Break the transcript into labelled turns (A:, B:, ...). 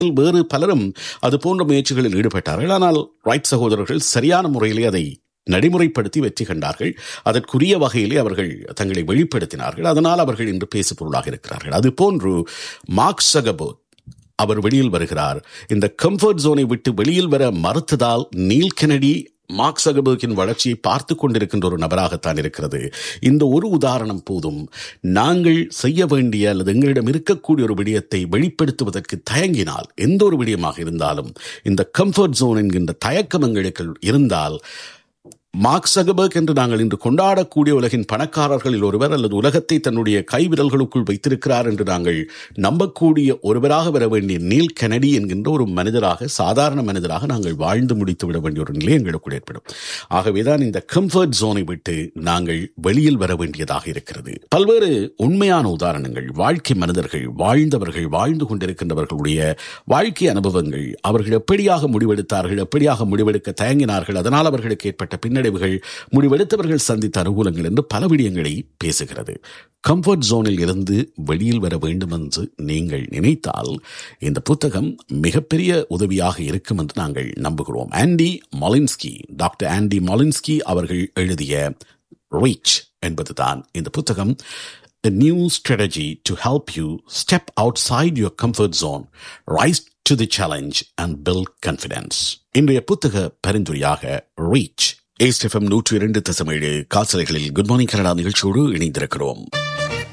A: வேறு பலரும் அது போன்ற முயற்சிகளில் ஈடுபட்டார்கள் ஆனால் ரைட் சகோதரர்கள் சரியான முறையிலே அதை நடைமுறைப்படுத்தி வெற்றி கண்டார்கள் அதற்குரிய வகையிலே அவர்கள் தங்களை வெளிப்படுத்தினார்கள் அதனால் அவர்கள் இன்று பேசு பொருளாக இருக்கிறார்கள் அது போன்று மார்க் சகபோத் அவர் வெளியில் வருகிறார் இந்த கம்ஃபர்ட் ஜோனை விட்டு வெளியில் வர மறுத்ததால் நீல் கெனடி மார்க் சகபர்கின் வளர்ச்சியை பார்த்து கொண்டிருக்கின்ற ஒரு நபராகத்தான் இருக்கிறது இந்த ஒரு உதாரணம் போதும் நாங்கள் செய்ய வேண்டிய அல்லது எங்களிடம் இருக்கக்கூடிய ஒரு விடயத்தை வெளிப்படுத்துவதற்கு தயங்கினால் எந்த ஒரு விடயமாக இருந்தாலும் இந்த கம்ஃபர்ட் ஜோன் என்கின்ற தயக்கம் எங்களுக்கு இருந்தால் மார்க் சகபர்க் என்று நாங்கள் இன்று கொண்டாடக்கூடிய உலகின் பணக்காரர்களில் ஒருவர் அல்லது உலகத்தை தன்னுடைய கைவிரல்களுக்குள் வைத்திருக்கிறார் என்று நாங்கள் நம்பக்கூடிய ஒருவராக வர வேண்டிய நீல் கெனடி என்கின்ற ஒரு மனிதராக சாதாரண மனிதராக நாங்கள் வாழ்ந்து முடித்து விட வேண்டிய ஒரு நிலை எங்களுக்கு ஏற்படும் ஆகவேதான் இந்த கம்ஃபர்ட் ஜோனை விட்டு நாங்கள் வெளியில் வர வேண்டியதாக இருக்கிறது பல்வேறு உண்மையான உதாரணங்கள் வாழ்க்கை மனிதர்கள் வாழ்ந்தவர்கள் வாழ்ந்து கொண்டிருக்கின்றவர்களுடைய வாழ்க்கை அனுபவங்கள் அவர்கள் எப்படியாக முடிவெடுத்தார்கள் எப்படியாக முடிவெடுக்க தயங்கினார்கள் அதனால் அவர்களுக்கு ஏற்பட்ட பின்னர் பின்னடைவுகள் முடிவெடுத்தவர்கள் சந்தித்த அனுகூலங்கள் என்று பல விடயங்களை பேசுகிறது கம்ஃபர்ட் ஜோனில் இருந்து வெளியில் வர வேண்டும் என்று நீங்கள் நினைத்தால் இந்த புத்தகம் மிகப்பெரிய உதவியாக இருக்கும் என்று நாங்கள் நம்புகிறோம் Andy Malinski doctor Andy Malinski அவர்கள் எழுதிய ரீச் என்பதுதான் இந்த புத்தகம் A new strategy to help you step outside your comfort zone, rise to the challenge and build confidence. இன்றைய புத்தக பரிந்துரையாக ரீச் ஏஸ்டெஃபம் நூற்றி இரண்டு தசமேழு காசலைகளில் குட் மார்னிங் கனடா நிகழ்ச்சியோடு இணைந்திருக்கிறோம்